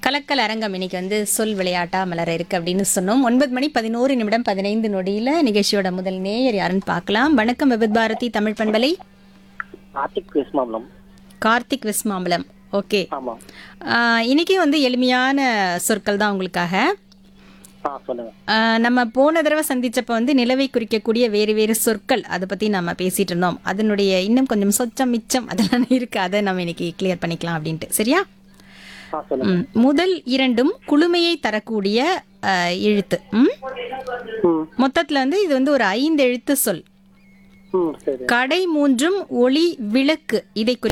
கலக்கல் அரங்கம் இன்னைக்கு வந்து சொல் விளையாட்டா மலர இருக்கு அப்படின்னு சொன்னோம் ஒன்பது மணி பதினோரு நிமிடம் பதினைந்து நொடியில நிகழ்ச்சியோட முதல் நேயர் யாருன்னு பார்க்கலாம் வணக்கம் விபத் பாரதி தமிழ் பண்பலை ஆர்டிக் விஸ்மாமலம் கார்த்திக் விஸ்மாம்பலம் ஓகே ஆமாம் இன்னைக்கு வந்து எளிமையான சொற்கள் தான் உங்களுக்காக ஆ சொல்லுங்க ஆஹ் நம்ம போன தடவை சந்திச்சப்ப வந்து நிலவை குறிக்கக்கூடிய வேறு வேறு சொற்கள் அதை பத்தி நம்ம பேசிட்டு இருந்தோம் அதனுடைய இன்னும் கொஞ்சம் சொச்சம் மிச்சம் அதெல்லாம் இருக்கு அதை நம்ம இன்னைக்கு கிளியர் பண்ணிக்கலாம் அப்படின்ட்டு சரியா ஆ சொல்லுங்க ம். முதல் இரண்டும் குளுமையை தரக்கூடிய ஆஹ், எழுத்து ம்? ம் மொத்தத்துல வந்து இது வந்து ஒரு ஐந்து எழுத்து சொல் ம் சரி கடை மூன்றும் ஒளி விளக்கு இதை குறி